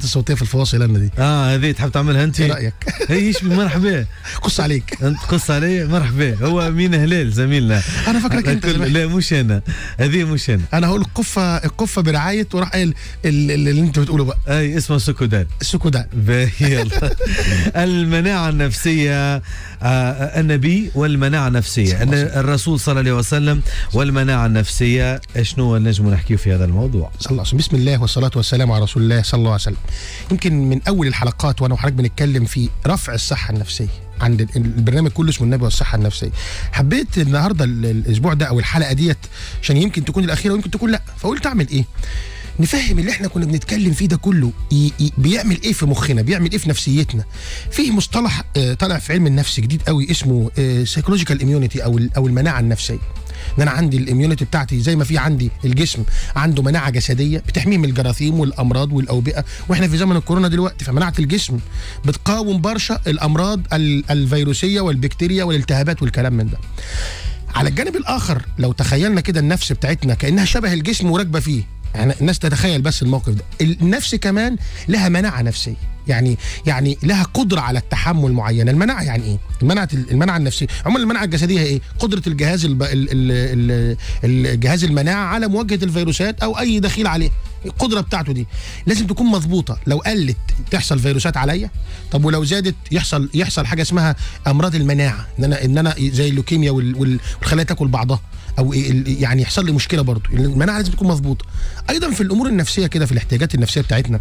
المؤثرات الصوتيه في الفواصل انا دي اه هذه تحب تعملها انت ايه رايك هي ايش مرحبا قص عليك انت قص علي مرحبا هو مين هلال زميلنا انا فاكرك انت كل- زمان. لا مش انا هذه مش انا انا هقول القفه القفه برعايه وراح قايل ال- ال- اللي انت بتقوله بقى اي اسمه سكودان السكودان باهي يلا المناعة النفسية آه، النبي والمناعة النفسية أن الرسول صلى الله عليه وسلم والمناعة النفسية شنو نجم نحكيه في هذا الموضوع صلى الله عليه وسلم بسم الله والصلاة والسلام على رسول الله صلى الله عليه وسلم يمكن من أول الحلقات وأنا وحضرتك بنتكلم في رفع الصحة النفسية عند ال- البرنامج كله اسمه النبي والصحة النفسية حبيت النهاردة ال- الأسبوع ده أو الحلقة ديت عشان يمكن تكون الأخيرة ويمكن تكون لا فقلت أعمل إيه نفهم اللي احنا كنا بنتكلم فيه ده كله ي- ي- بيعمل ايه في مخنا بيعمل ايه في نفسيتنا في مصطلح آه، طالع في علم النفس جديد قوي اسمه سايكولوجيكال اميونيتي او ال- او المناعه النفسيه ان انا عندي الاميونيتي بتاعتي زي ما في عندي الجسم عنده مناعه جسديه بتحميه من الجراثيم والامراض والاوبئه واحنا في زمن الكورونا دلوقتي فمناعه الجسم بتقاوم برشا الامراض ال- الفيروسيه والبكتيريا والالتهابات والكلام من ده على الجانب الاخر لو تخيلنا كده النفس بتاعتنا كانها شبه الجسم وراكبه فيه يعني الناس تتخيل بس الموقف ده النفس كمان لها مناعه نفسيه يعني يعني لها قدره على التحمل معينه المناعه يعني ايه المناعه المناعه النفسيه عموما المناعه الجسديه هي ايه قدره الجهاز الب... ال... ال... ال... الجهاز المناعه على مواجهه الفيروسات او اي دخيل عليه القدره بتاعته دي لازم تكون مظبوطه لو قلت تحصل فيروسات عليا طب ولو زادت يحصل يحصل حاجه اسمها امراض المناعه ان انا ان انا زي اللوكيميا وال- وال- والخلايا تاكل بعضها او إيه ال- يعني يحصل لي مشكله برضو المناعه لازم تكون مظبوطه ايضا في الامور النفسيه كده في الاحتياجات النفسيه بتاعتنا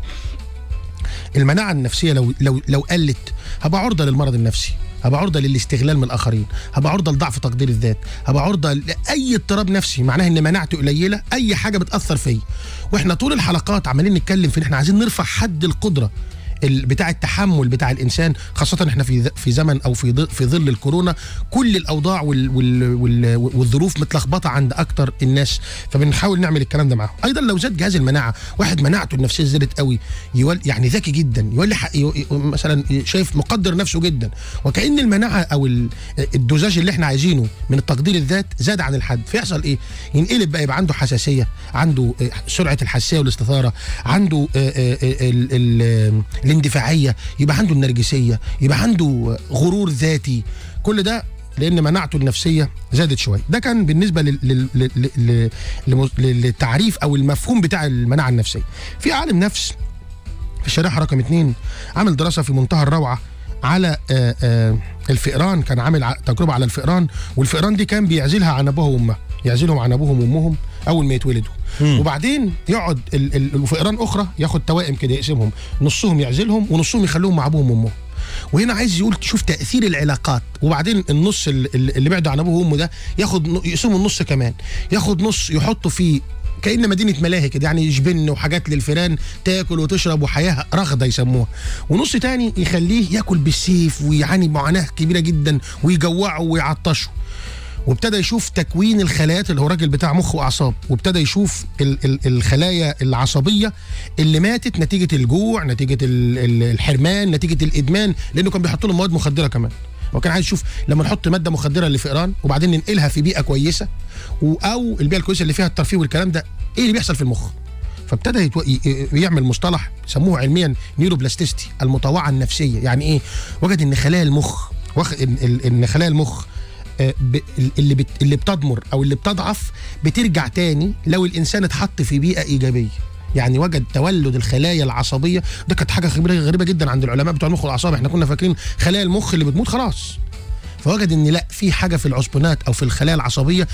المناعه النفسيه لو لو لو قلت هبقى عرضه للمرض النفسي هبقى عرضه للاستغلال من الاخرين هبقى عرضه لضعف تقدير الذات هبقى عرضه لاي اضطراب نفسي معناها ان مناعتي قليله اي حاجه بتاثر فيا واحنا طول الحلقات عمالين نتكلم في ان احنا عايزين نرفع حد القدره ال- بتاع التحمل بتاع الانسان خاصه احنا في ذ- في زمن او في ظ- في ظل الكورونا كل الاوضاع وال وال وال والظروف متلخبطه عند اكتر الناس فبنحاول نعمل الكلام ده معاهم ايضا لو زاد جهاز المناعه واحد مناعته النفسيه زادت قوي يول يعني ذكي جدا يولي حق يو- ي- مثلا شايف مقدر نفسه جدا وكان المناعه او ال- الدوزاج اللي احنا عايزينه من التقدير الذات زاد عن الحد فيحصل ايه ينقلب بقى يبقى عنده حساسيه عنده آه، سرعه الحساسيه والاستثاره عنده آه، آه، آه، ال- ال- الاندفاعيه يبقى عنده النرجسيه يبقى عنده غرور ذاتي كل ده لان مناعته النفسيه زادت شويه ده كان بالنسبه لل- لل- لل- لل- لل- للتعريف او المفهوم بتاع المناعه النفسيه في عالم نفس في الشريحه رقم اتنين عامل دراسه في منتهى الروعه على آه، آه، الفئران كان عامل ع- تجربه على الفئران والفئران دي كان بيعزلها عن ابوها وامها يعزلهم عن ابوهم وامهم اول ما يتولدوا وبعدين يقعد ال- ال- الفئران اخرى ياخد توائم كده يقسمهم نصهم يعزلهم ونصهم يخليهم مع ابوهم وامهم وهنا عايز يقول تشوف تاثير العلاقات وبعدين النص اللي, اللي بعده عن ابوه وامه ده ياخد ن- يقسمه النص كمان ياخد نص يحطه فيه كأن مدينة ملاهي كده يعني جبن وحاجات للفيران تاكل وتشرب وحياة رغدة يسموها ونص تاني يخليه ياكل بالسيف ويعاني معاناة كبيرة جدا ويجوعه ويعطشه وابتدى يشوف تكوين الخلايات اللي هو راجل بتاع مخ واعصاب وابتدى يشوف ال ال الخلايا العصبيه اللي ماتت نتيجه الجوع نتيجه ال ال الحرمان نتيجه الادمان لانه كان بيحط لهم مواد مخدره كمان وكان عايز يشوف لما نحط ماده مخدره لفئران وبعدين ننقلها في بيئه كويسه و- او البيئه الكويسه اللي فيها الترفيه والكلام ده ايه اللي بيحصل في المخ فابتدى يتو... ي- ي- يعمل مصطلح سموه علميا نيوروبلاستيستي المطوعه النفسيه يعني ايه وجد ان خلايا المخ وخ... ان ال- ان خلايا المخ آه، ب... اللي بت... اللي بتضمر او اللي بتضعف بترجع تاني لو الانسان اتحط في بيئه ايجابيه يعني وجد تولد الخلايا العصبيه ده كانت حاجه غريبه غريبه جدا عند العلماء بتوع المخ والاعصاب احنا كنا فاكرين خلايا المخ اللي بتموت خلاص فوجد ان لا في حاجه في العصبونات او في الخلايا العصبيه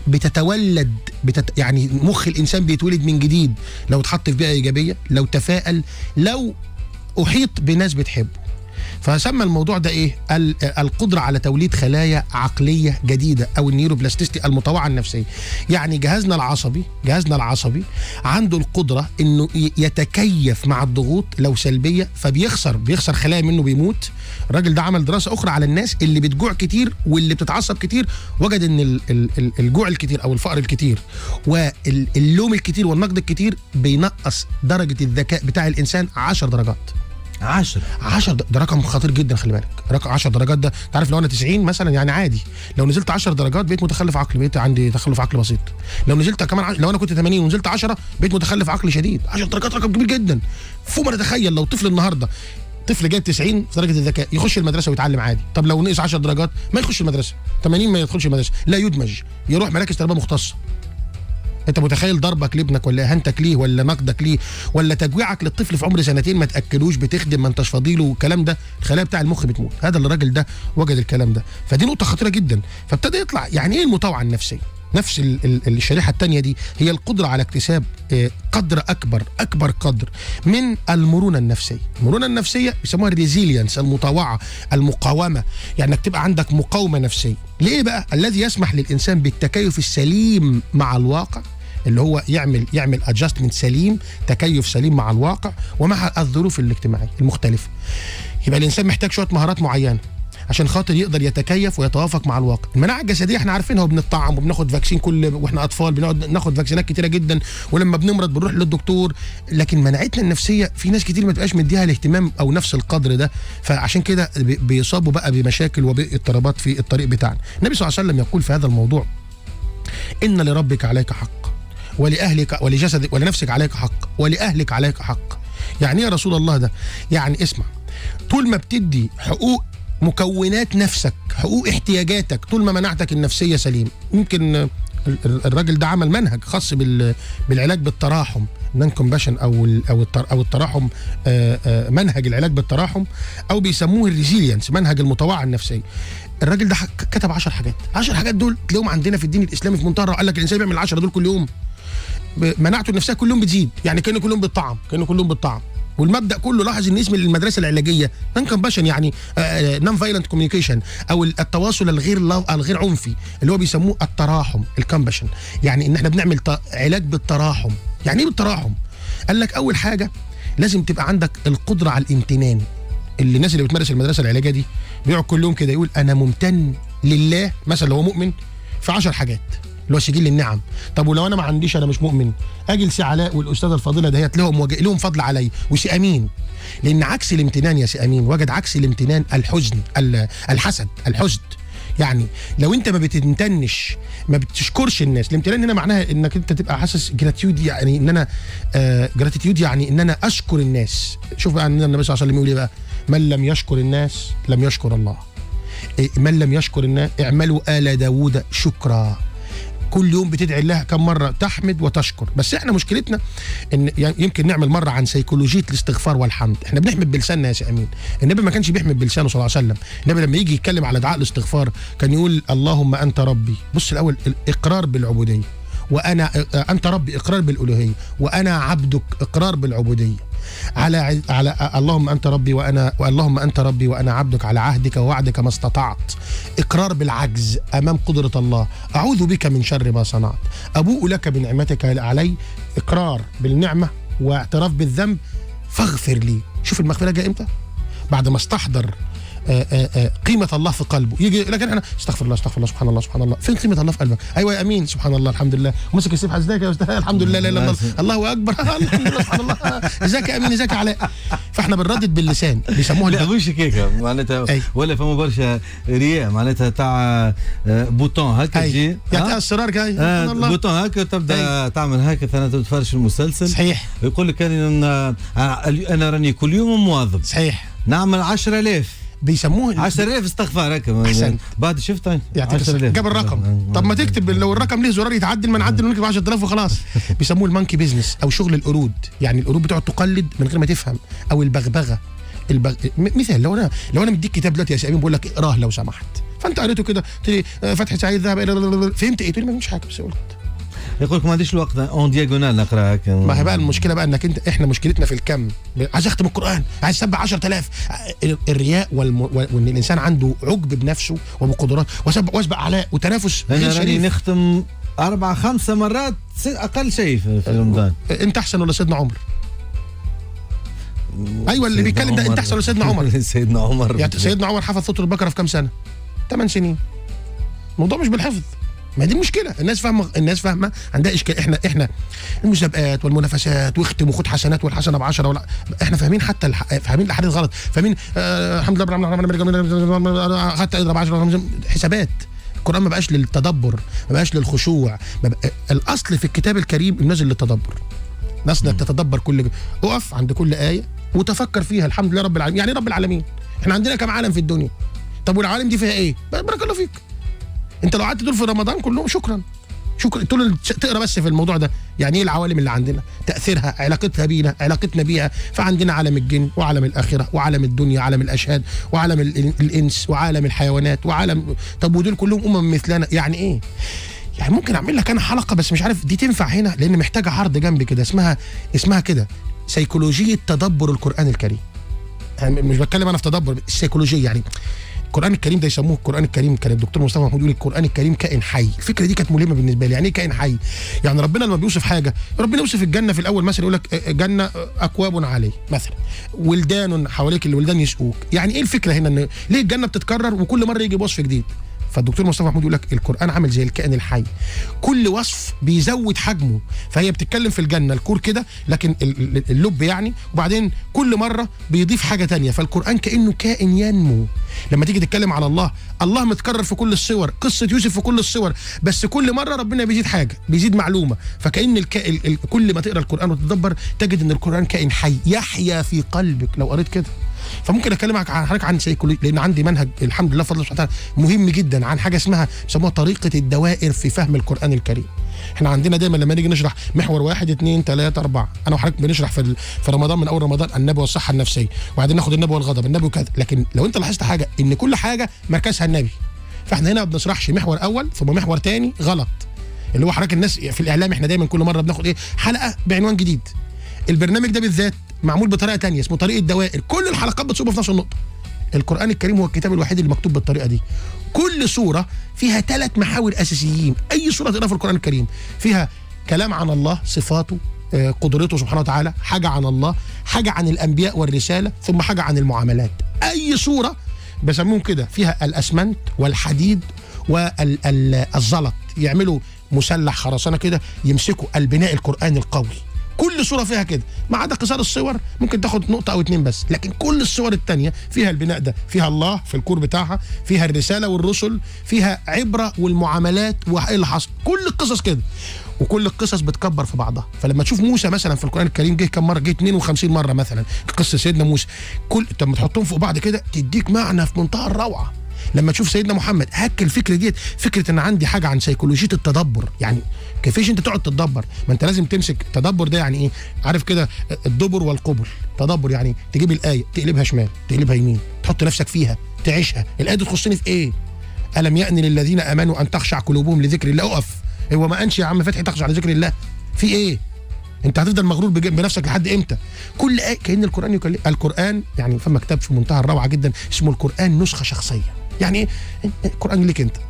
بتتولد بتت يعني مخ الانسان بيتولد من جديد لو اتحط في بيئه ايجابيه لو تفائل لو احيط بناس بتحبه فسمى الموضوع ده ايه ال- القدره على توليد خلايا عقليه جديده او النيوروبلاستيستي المطوعه النفسيه يعني جهازنا العصبي جهازنا العصبي عنده القدره انه ي- يتكيف مع الضغوط لو سلبيه فبيخسر بيخسر خلايا منه بيموت الراجل ده عمل دراسه اخرى على الناس اللي بتجوع كتير واللي بتتعصب كتير وجد ان ال- ال- ال- الجوع الكتير او الفقر الكتير واللوم الكتير والنقد الكتير بينقص درجه الذكاء بتاع الانسان 10 درجات 10 10 ده رقم خطير جدا خلي بالك رقم 10 درجات ده انت عارف لو انا 90 مثلا يعني عادي لو نزلت 10 درجات بقيت متخلف عقلي بقيت عندي تخلف عقلي بسيط لو نزلت كمان عش... لو انا كنت 80 ونزلت 10 بقيت متخلف عقلي شديد 10 درجات رقم كبير جدا فوق ما نتخيل لو طفل النهارده طفل جايب 90 في درجه الذكاء يخش المدرسه ويتعلم عادي طب لو نقص 10 درجات ما يخش المدرسه 80 ما يدخلش المدرسه لا يدمج يروح مراكز تربيه مختصه انت متخيل ضربك لابنك ولا اهانتك ليه ولا نقدك ليه ولا تجويعك للطفل في عمر سنتين ما تاكلوش بتخدم ما انتش فاضيله والكلام ده الخلايا بتاع المخ بتموت هذا الراجل ده وجد الكلام ده فدي نقطه خطيره جدا فابتدى يطلع يعني ايه المطاوعه النفسيه نفس ال- ال- الشريحه الثانيه دي هي القدره على اكتساب آه، قدر اكبر اكبر قدر من المرونه النفسيه المرونه النفسيه بيسموها الريزيلينس المطاوعه المقاومه يعني انك تبقى عندك مقاومه نفسيه ليه بقى الذي يسمح للانسان بالتكيف السليم مع الواقع اللي هو يعمل يعمل ادجستمنت سليم تكيف سليم مع الواقع ومع الظروف الاجتماعيه المختلفه يبقى الانسان محتاج شويه مهارات معينه عشان خاطر يقدر يتكيف ويتوافق مع الواقع المناعه الجسديه احنا عارفينها وبنطعم وبناخد فاكسين كل واحنا اطفال بنقعد ناخد فاكسينات كتيره جدا ولما بنمرض بنروح للدكتور لكن مناعتنا النفسيه في ناس كتير ما تبقاش مديها الاهتمام او نفس القدر ده فعشان كده بي- بيصابوا بقى بمشاكل وباضطرابات في الطريق بتاعنا النبي صلى الله عليه وسلم يقول في هذا الموضوع ان لربك عليك حق ولاهلك ولجسدك ولنفسك عليك حق ولاهلك عليك حق يعني ايه يا رسول الله ده يعني اسمع طول ما بتدي حقوق مكونات نفسك حقوق احتياجاتك طول ما مناعتك النفسيه سليم يمكن آه، ال- ال- الراجل ده عمل منهج خاص بال- بالعلاج بالتراحم نان كومباشن او ال- او التر- او التراحم آه، آه، منهج العلاج بالتراحم او بيسموه الريزيلينس منهج المطاوعه النفسيه الراجل ده ح- كتب 10 حاجات 10 حاجات دول تلاقيهم عندنا في الدين الاسلامي في منتهى الروعة. قال لك الانسان بيعمل 10 دول كل يوم ب- مناعته النفسيه كل يوم بتزيد يعني كانه كل يوم بالطعم كانه كل يوم بالطعم والمبدا كله لاحظ ان اسم المدرسه العلاجيه نان كومباشن يعني نون فايلنت كوميونيكيشن او التواصل الغير لا- الغير عنفي اللي هو بيسموه التراحم الكومباشن يعني ان احنا بنعمل ت- علاج بالتراحم يعني ايه بالتراحم قال لك اول حاجه لازم تبقى عندك القدره على الامتنان اللي الناس اللي بتمارس المدرسه العلاجيه دي بيقعد كل يوم كده يقول انا ممتن لله مثلا لو هو مؤمن في 10 حاجات اللي هو سجل النعم طب ولو انا ما عنديش انا مش مؤمن اجي لسي علاء والاستاذه الفاضله دهيت لهم وجه لهم فضل عليا وسي امين لان عكس الامتنان يا سي امين وجد عكس الامتنان الحزن ال- الحسد الحزن يعني لو انت ما بتمتنش ما بتشكرش الناس الامتنان هنا معناها انك انت تبقى حاسس جراتيود يعني ان انا آه جراتيتيود يعني ان انا اشكر الناس شوف بقى ان النبي صلى الله عليه وسلم يقول ايه بقى من لم يشكر الناس لم يشكر الله إيه، من لم يشكر الناس اعملوا آل داوود شكرا كل يوم بتدعي الله كم مره تحمد وتشكر بس احنا مشكلتنا ان يعني يمكن نعمل مره عن سيكولوجيه الاستغفار والحمد احنا بنحمد بلساننا يا سي امين النبي ما كانش بيحمد بلسانه صلى الله عليه وسلم النبي لما يجي يتكلم على دعاء الاستغفار كان يقول اللهم انت ربي بص الاول الاقرار بالعبوديه وانا انت ربي اقرار بالالوهيه وانا عبدك اقرار بالعبوديه على ع- على اللهم انت ربي وانا اللهم انت ربي وانا عبدك على عهدك ووعدك ما استطعت اقرار بالعجز امام قدره الله اعوذ بك من شر ما صنعت ابوء لك بنعمتك علي اقرار بالنعمه واعتراف بالذنب فاغفر لي شوف المغفره جايه امتى بعد ما استحضر آه، آه، آه، قيمة الله في قلبه يجي لكن احنا استغفر الله استغفر الله سبحان الله سبحان الله فين قيمة الله في قلبك ايوه يا امين سبحان الله الحمد لله ومسك السبحة ازيك يا استاذ الحمد لله لا اله الا الله الله اكبر الحمد لله سبحان الله ازيك يا امين ازيك يا علاء فاحنا بنردد باللسان بيسموها لا الب- مش هيك معناتها أي. ولا فما برشا رياء معناتها تاع آه، بوتون هكا اي تجي يعني آه؟ السرار كاي آه، سبحان الله بوتون هكا تبدا تعمل هكا ثاني تتفرج المسلسل صحيح يقول لك انا آه، انا راني كل يوم مواظب صحيح نعمل 10000 بيسموه 10000 استغفار هكا أحسنت. بعد شفت يعطيك الصحة. جاب الرقم طب ما تكتب لو الرقم ليه زرار يتعدل ما نعدل ونكتب 10000 وخلاص بيسموه المانكي بيزنس او شغل القرود يعني القرود بتقعد تقلد من غير ما تفهم او البغبغه البغ... م- مثال لو انا لو انا مديك كتاب دلوقتي يا سامي بقول لك اقراه لو سمحت فانت قريته كده تقول لي فتحي سعيد ذهب الى فهمت ايه تقول لي ما فهمتش حاجه بس قلت يقول لك ما عنديش الوقت اون دياغونال نقرا هكا ما هي بقى المشكله بقى انك انت احنا مشكلتنا في الكم عايز اختم القران عايز اسبح 10000 الرياء والم... وان الانسان عنده عجب بنفسه وبقدرات وسبق واسبق علاء وتنافس غير انا راني شريف نختم اربع خمسة مرات س- اقل شيء في في رمضان انت احسن ولا سيدنا عمر ايوه اللي سيدنا بيتكلم ده انت عمر. احسن ولا سيدنا عمر سيدنا عمر يعني سيدنا عمر حفظ سوره البقره في كام سنه 8 سنين الموضوع مش بالحفظ ما دي المشكله الناس فاهمه الناس فاهمه عندها اشكال احنا احنا المسابقات والمنافسات واختم وخد حسنات والحسنه بعشرة ولا احنا فاهمين حتى الح... فاهمين الاحاديث غلط فاهمين آه الحمد لله رب العالمين حتى اضرب 10 حسابات القران ما بقاش للتدبر ما بقاش للخشوع ما بقى... الاصل في الكتاب الكريم نازل للتدبر ناس انك تتدبر كل اقف عند كل ايه وتفكر فيها الحمد لله رب العالمين يعني إيه رب العالمين احنا عندنا كم عالم في الدنيا طب والعالم دي فيها ايه بارك الله فيك انت لو قعدت دول في رمضان كلهم شكرا شكرا طول تقرا بس في الموضوع ده يعني ايه العوالم اللي عندنا تاثيرها علاقتها بينا علاقتنا بيها فعندنا عالم الجن وعالم الاخره وعالم الدنيا عالم الاشهاد وعالم ال- الانس وعالم الحيوانات وعالم طب ودول كلهم امم مثلنا يعني ايه يعني ممكن اعمل لك انا حلقه بس مش عارف دي تنفع هنا لان محتاجه عرض جنبي كده اسمها اسمها كده سيكولوجيه تدبر القران الكريم يعني مش بتكلم انا في تدبر السيكولوجيه يعني القران الكريم ده يسموه القران الكريم كان الدكتور مصطفى محمود يقول القران الكريم كائن حي الفكره دي كانت ملهمه بالنسبه لي يعني ايه كائن حي يعني ربنا لما بيوصف حاجه ربنا يوصف الجنه في الاول مثلا يقول لك جنه اكواب عليه مثلا ولدان حواليك الولدان يسقوك يعني ايه الفكره هنا ان ليه الجنه بتتكرر وكل مره يجي وصف جديد فالدكتور مصطفى محمود يقول لك القران عامل زي الكائن الحي كل وصف بيزود حجمه فهي بتتكلم في الجنه الكور كده لكن ال- ال- اللب يعني وبعدين كل مره بيضيف حاجه تانية فالقران كانه كائن ينمو لما تيجي تتكلم على الله الله متكرر في كل الصور قصه يوسف في كل الصور بس كل مره ربنا بيزيد حاجه بيزيد معلومه فكان الك... ال... ال... كل ما تقرا القران وتتدبر تجد ان القران كائن حي يحيا في قلبك لو قريت كده فممكن اكلمك عن حضرتك عن سيكولوجي لان عندي منهج الحمد لله بفضل الله سبحانه وتعالى مهم جدا عن حاجه اسمها بيسموها طريقه الدوائر في فهم القران الكريم احنا عندنا دايما لما نيجي نشرح محور واحد اثنين ثلاثة أربعة أنا وحضرتك بنشرح في ال- في رمضان من أول رمضان النبي والصحة النفسية وبعدين ناخد النبي والغضب النبي وكذا لكن لو أنت لاحظت حاجة إن كل حاجة مركزها النبي فاحنا هنا ما بنشرحش محور أول ثم محور تاني غلط اللي هو حضرتك الناس في الإعلام احنا دايما كل مرة بناخد إيه حلقة بعنوان جديد البرنامج ده بالذات معمول بطريقة تانية اسمه طريقة دوائر كل الحلقات بتصب في نفس النقطة القرآن الكريم هو الكتاب الوحيد اللي مكتوب بالطريقة دي كل سورة فيها ثلاث محاور أساسيين أي سورة تقراها في القرآن الكريم فيها كلام عن الله صفاته آه، قدرته سبحانه وتعالى حاجة عن الله حاجة عن الأنبياء والرسالة ثم حاجة عن المعاملات أي سورة بسموهم كده فيها الأسمنت والحديد والزلط يعملوا مسلح خرسانة كده يمسكوا البناء القرآني القوي كل صوره فيها كده ما عدا قصار الصور ممكن تاخد نقطه او اتنين بس لكن كل الصور التانية فيها البناء ده فيها الله في الكور بتاعها فيها الرساله والرسل فيها عبره والمعاملات وايه اللي حصل كل القصص كده وكل القصص بتكبر في بعضها فلما تشوف موسى مثلا في القران الكريم جه كم مره جه 52 مره مثلا قصه سيدنا موسى كل لما تحطهم فوق بعض كده تديك معنى في منتهى الروعه لما تشوف سيدنا محمد هك الفكره ديت فكره ان عندي حاجه عن سيكولوجيه التدبر يعني كيفيش انت تقعد تتدبر ما انت لازم تمسك تدبر ده يعني ايه عارف كده الدبر والقبر تدبر يعني تجيب الايه تقلبها شمال تقلبها يمين تحط نفسك فيها تعيشها الايه دي تخصني في ايه الم يأن للذين امنوا ان تخشع قلوبهم لذكر الله اقف هو ما انش يا عم فتحي تخشع لذكر الله في ايه انت هتفضل مغرور بج- بنفسك لحد امتى كل آية كان القران يكلم القران يعني فما كتاب في منتهى الروعه جدا اسمه القران نسخه شخصيه يعني ايه القران ليك انت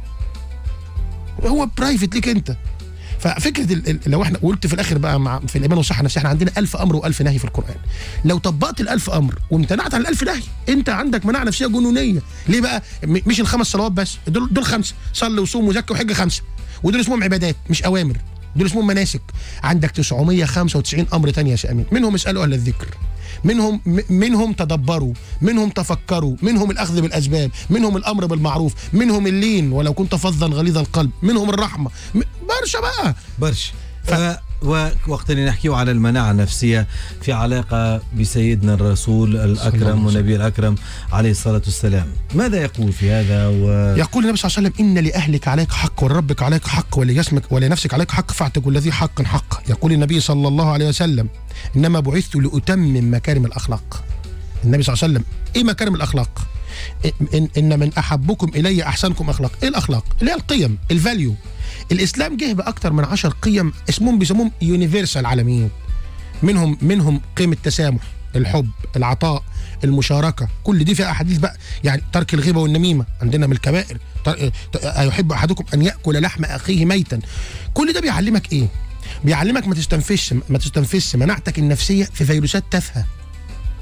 هو برايفت ليك انت ففكره ال- ال- لو احنا قلت في الاخر بقى مع في الايمان والصحه النفسيه احنا عندنا ألف امر وألف نهي في القران لو طبقت الألف امر وامتنعت عن الألف نهي انت عندك مناعه نفسيه جنونيه ليه بقى م- مش الخمس صلوات بس دول دول خمسه صلي وصوم وزكي وحج خمسه ودول اسمهم عبادات مش اوامر دول اسمهم مناسك عندك 995 امر تاني يا سي امين منهم اسالوا اهل الذكر منهم م- منهم تدبروا منهم تفكروا منهم الاخذ بالاسباب منهم الامر بالمعروف منهم اللين ولو كنت فظا غليظ القلب منهم الرحمه م- برشا بقى برشا ف... ووقت اللي نحكيو على المناعة النفسية في علاقة بسيدنا الرسول الله عليه الأكرم وسلم. ونبي الأكرم عليه الصلاة والسلام ماذا يقول في هذا و... يقول النبي صلى الله عليه وسلم ان لاهلك عليك حق ولربك عليك حق ولجسمك ولنفسك عليك حق فاعتق الذي حق حق يقول النبي صلى الله عليه وسلم انما بعثت لاتمم مكارم الاخلاق النبي صلى الله عليه وسلم ايه مكارم الاخلاق إن, ان من احبكم الي احسنكم اخلاق ايه الاخلاق اللي هي القيم الفاليو الاسلام جه باكثر من عشر قيم اسمهم بيسموهم يونيفرسال عالميين منهم منهم قيم التسامح الحب العطاء المشاركه كل دي فيها احاديث بقى يعني ترك الغيبه والنميمه عندنا من الكبائر تر- ت- ايحب احدكم ان ياكل لحم اخيه ميتا كل ده بيعلمك ايه بيعلمك ما تستنفذش ما تستنفذش مناعتك النفسيه في فيروسات تافهه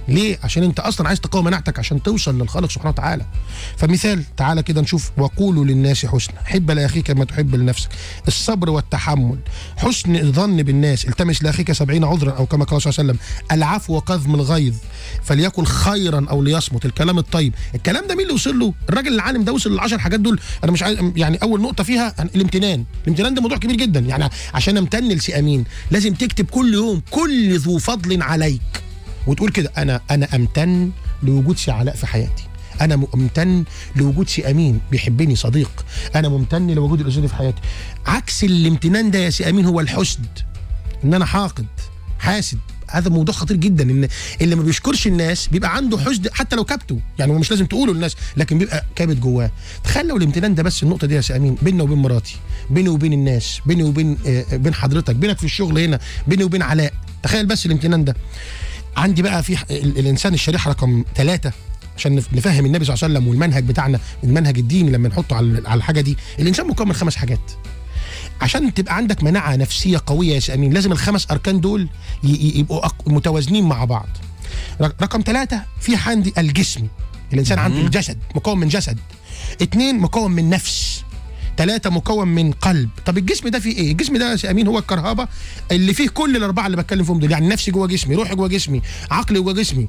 ليه عشان انت اصلا عايز تقوي مناعتك عشان توصل للخالق سبحانه وتعالى فمثال تعالى كده نشوف وقولوا للناس حسنا حب لاخيك كما تحب لنفسك الصبر والتحمل حسن الظن بالناس التمس لاخيك سبعين عذرا او كما قال صلى الله عليه وسلم العفو وقذم الغيظ فليكن خيرا او ليصمت الكلام الطيب الكلام ده مين اللي وصل له الراجل العالم ده وصل للعشر حاجات دول انا مش عايز يعني اول نقطه فيها الامتنان الامتنان ده موضوع كبير جدا يعني عشان امتن لسي امين لازم تكتب كل يوم كل ذو فضل عليك وتقول كده انا انا امتن لوجود سي علاء في حياتي انا ممتن لوجود سي امين بيحبني صديق انا ممتن لوجود الاستاذ في حياتي عكس الامتنان ده يا سي امين هو الحسد ان انا حاقد حاسد هذا موضوع خطير جدا ان اللي ما بيشكرش الناس بيبقى عنده حسد حتى لو كبته يعني هو مش لازم تقوله للناس لكن بيبقى كابت جواه تخيل لو الامتنان ده بس النقطه دي يا سي امين بيننا وبين مراتي بيني وبين الناس بيني وبين آه بين حضرتك بينك في الشغل هنا بيني وبين علاء تخيل بس الامتنان ده عندي بقى في الانسان الشريحه رقم ثلاثة عشان نفهم النبي صلى الله عليه وسلم والمنهج بتاعنا المنهج الديني لما نحطه على على الحاجه دي الانسان مكون من خمس حاجات عشان تبقى عندك مناعه نفسيه قويه يا امين لازم الخمس اركان دول يبقوا متوازنين مع بعض رقم ثلاثة في عندي الجسم الانسان عنده الجسد مكون من جسد اثنين مكون من نفس ثلاثة مكون من قلب طب الجسم ده فيه ايه الجسم ده يا امين هو الكرهبة اللي فيه كل الاربعة اللي بتكلم فيهم دول يعني نفسي جوه جسمي روحي جوه جسمي عقلي جوه جسمي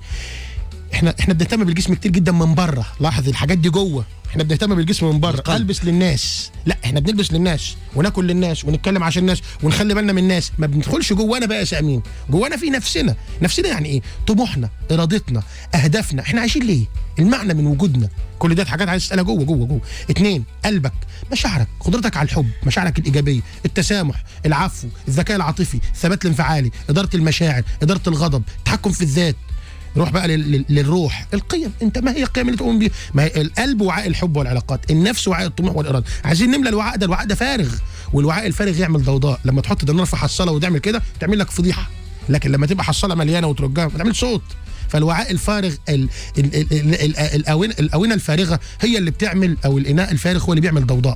احنا احنا بنهتم بالجسم كتير جدا من بره لاحظ الحاجات دي جوه احنا بنهتم بالجسم من بره البس للناس لا احنا بنلبس للناس وناكل للناس ونتكلم عشان الناس ونخلي بالنا من الناس ما بندخلش جوانا بقى يا سامين جوانا في نفسنا نفسنا يعني ايه طموحنا ارادتنا اهدافنا احنا عايشين ليه المعنى من وجودنا كل دي حاجات عايز تسالها جوه جوه جوه اتنين قلبك مشاعرك قدرتك على الحب مشاعرك الايجابيه التسامح العفو الذكاء العاطفي الثبات الانفعالي اداره المشاعر اداره الغضب التحكم في الذات روح بقى للروح القيم انت ما هي القيم اللي تقوم بيها ما هي القلب وعاء الحب والعلاقات النفس وعاء الطموح والاراده عايزين نملى الوعاء ده الوعاء ده فارغ والوعاء الفارغ يعمل ضوضاء لما تحط دينار في حصاله وتعمل كده تعمل لك فضيحه لكن لما تبقى حصاله مليانه وترجها ما تعملش صوت فالوعاء الفارغ ال ال ال ال ال الأونة, الأونة الفارغة هي اللي بتعمل أو الإناء الفارغ هو اللي بيعمل ضوضاء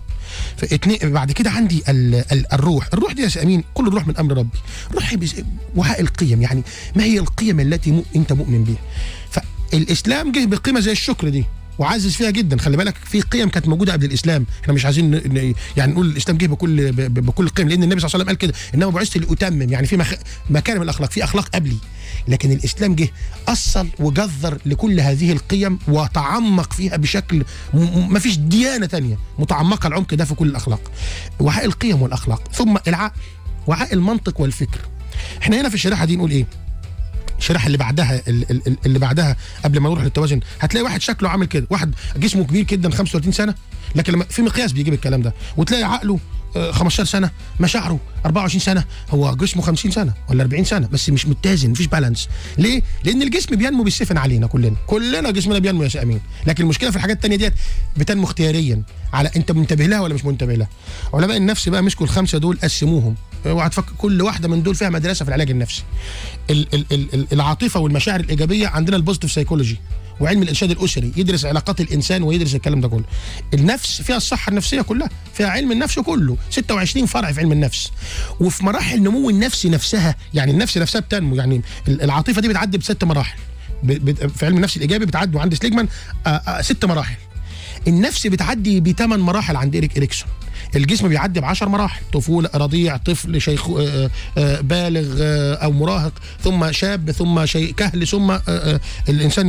بعد كده عندي ال ال الروح الروح دي يا أمين كل الروح من أمر ربي روح وعاء القيم يعني ما هي القيم التي م... أنت مؤمن بها فالإسلام جه بقيمة زي الشكر دي وعزز فيها جدا خلي بالك في قيم كانت موجوده قبل الاسلام احنا مش عايزين ن... يعني نقول الاسلام جه بكل ب... بكل القيم لان النبي صلى الله عليه وسلم قال كده انما بعثت لاتمم يعني في مخ... مكارم الاخلاق في اخلاق قبلي لكن الاسلام جه اصل وجذر لكل هذه القيم وتعمق فيها بشكل ما فيش ديانه تانية متعمقه العمق ده في كل الاخلاق وعاء القيم والاخلاق ثم العقل وعاء المنطق والفكر احنا هنا في الشريحه دي نقول ايه الشريحه اللي بعدها اللي بعدها قبل ما نروح للتوازن هتلاقي واحد شكله عامل كده واحد جسمه كبير جدا 35 سنه لكن لما في مقياس بيجيب الكلام ده وتلاقي عقله 15 سنه مشاعره 24 سنه هو جسمه 50 سنه ولا 40 سنه بس مش متزن مفيش بالانس ليه لان الجسم بينمو بالسفن علينا كلنا كلنا جسمنا بينمو يا امين لكن المشكله في الحاجات الثانيه ديت بتنمو اختياريا على انت منتبه لها ولا مش منتبه لها علماء النفس بقى مسكوا الخمسه دول قسموهم وهتفكر كل واحده من دول فيها مدرسه في العلاج النفسي ال ال ال العاطفه والمشاعر الايجابيه عندنا البوزيتيف سايكولوجي وعلم الارشاد الاسري يدرس علاقات الانسان ويدرس الكلام ده كله النفس فيها الصحه النفسيه كلها فيها علم النفس كله 26 فرع في علم النفس وفي مراحل نمو النفس نفسها يعني النفس نفسها بتنمو يعني العاطفه دي بتعدي بست مراحل في علم النفس الايجابي بتعدي وعند سليجمان ست مراحل النفس بتعدي بثمان مراحل عند إريك إريكسون الجسم بيعدي ب 10 مراحل طفوله رضيع طفل شيخ آآ آآ بالغ آآ او مراهق ثم شاب ثم شيء كهل ثم الانسان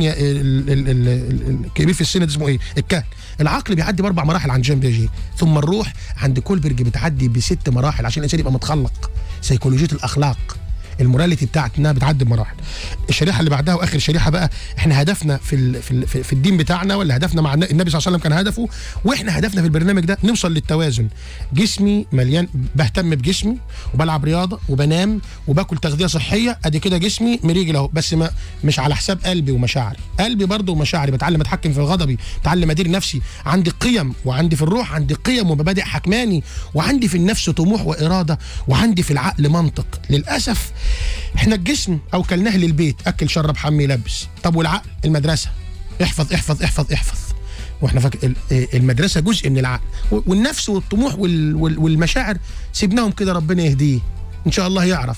الكبير في السن ده اسمه ايه الكهل العقل بيعدي باربع مراحل عند جيم بيجي ثم الروح عند كولبرج بتعدي بست مراحل عشان الانسان يبقى متخلق سيكولوجيه الاخلاق الموراليتي بتاعتنا بتعدي بمراحل الشريحه اللي بعدها واخر شريحه بقى احنا هدفنا في ال في, ال في الدين بتاعنا ولا هدفنا مع النبي صلى الله عليه وسلم كان هدفه واحنا هدفنا في البرنامج ده نوصل للتوازن جسمي مليان بهتم بجسمي وبلعب رياضه وبنام وباكل تغذيه صحيه ادي كده جسمي مريجل اهو بس ما مش على حساب قلبي ومشاعري قلبي برضه ومشاعري بتعلم اتحكم في غضبي بتعلم ادير نفسي عندي قيم وعندي في الروح عندي قيم ومبادئ حكماني وعندي في النفس طموح واراده وعندي في العقل منطق للاسف احنا الجسم اوكلناه للبيت اكل شرب حمي لبس طب والعقل المدرسه احفظ احفظ احفظ احفظ واحنا فاكر المدرسه جزء من العقل والنفس والطموح والمشاعر سيبناهم كده ربنا يهديه ان شاء الله يعرف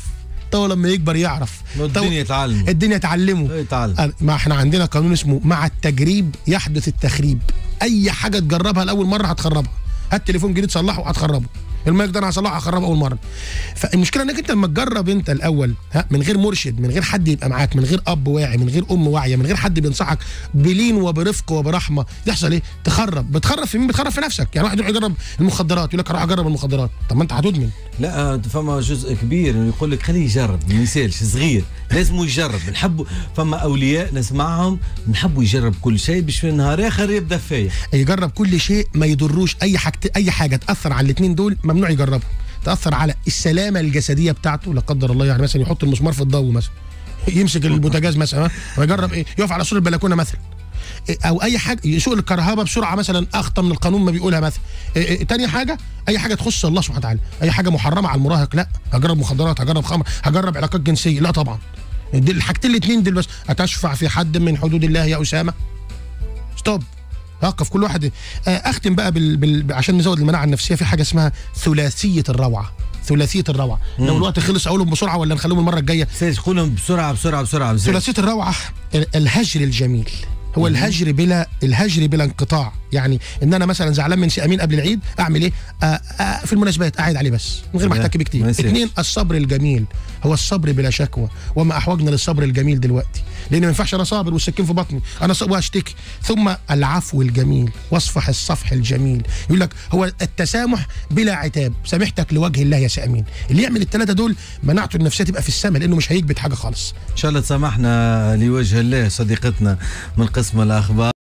تو لما يكبر يعرف تو الدنيا تعلم الدنيا تعلمه يتعلم أنا- ما احنا عندنا قانون اسمه مع التجريب يحدث التخريب اي حاجه تجربها لاول مره هتخربها هات تليفون جديد صلحه وهتخربه المايك ده انا هصلحه هخربه اول مره فالمشكله انك انت لما تجرب انت الاول ها من غير مرشد من غير حد يبقى معاك من غير اب واعي من غير ام واعيه من غير حد بينصحك بلين وبرفق وبرحمه يحصل ايه تخرب بتخرب في مين بتخرب في نفسك يعني واحد يروح يجرب المخدرات يقول لك اروح اجرب المخدرات طب ما انت هتدمن لا فما جزء كبير انه يقول لك خليه يجرب ما يسالش صغير لازم يجرب نحبوا فما اولياء نسمعهم نحبوا يجرب كل شيء باش في نهار اخر يبدا فيا يجرب كل شيء ما يضروش اي حاجه اي حاجه تاثر على الاثنين دول ممنوع يجربها تاثر على السلامه الجسديه بتاعته لا قدر الله يعني مثلا يحط المسمار في الضو مثلا يمسك البوتاجاز مثلا ها؟ ويجرب ايه يقف على سور البلكونه مثلا إيه، او اي حاجه يسوق الكرهبه بسرعه مثلا اخطى من القانون ما بيقولها مثلا إيه، إيه، تاني حاجه اي حاجه تخص الله سبحانه وتعالى اي حاجه محرمه على المراهق لا هجرب مخدرات هجرب خمر هجرب علاقات جنسيه لا طبعا دي الحاجتين الاثنين دول بس هتشفع في حد من حدود الله يا اسامه ستوب وقف كل واحد آه، اختم بقى بال... بال... عشان نزود المناعه النفسيه في حاجه اسمها ثلاثيه الروعه ثلاثيه الروعه لو الوقت خلص اقولهم بسرعه ولا نخليهم المره الجايه سيد قولهم بسرعه بسرعه بسرعه بسرعه ثلاثيه الروعه ال- الهجر الجميل هو الهجر بلا الهجر بلا انقطاع يعني ان انا مثلا زعلان من سي امين قبل العيد اعمل ايه آه آه في المناسبات قاعد عليه بس من غير ما لا، احتك بيه ما كتير يصيرش. اثنين الصبر الجميل هو الصبر بلا شكوى وما احوجنا للصبر الجميل دلوقتي لان ما ينفعش انا صابر والسكين في بطني انا صابر واشتكي ثم العفو الجميل واصفح الصفح الجميل يقول لك هو التسامح بلا عتاب سامحتك لوجه الله يا سي امين اللي يعمل الثلاثه دول مناعته النفسيه تبقى في السماء لانه مش هيكبت حاجه خالص ان شاء الله تسامحنا لوجه الله صديقتنا من قسم الاخبار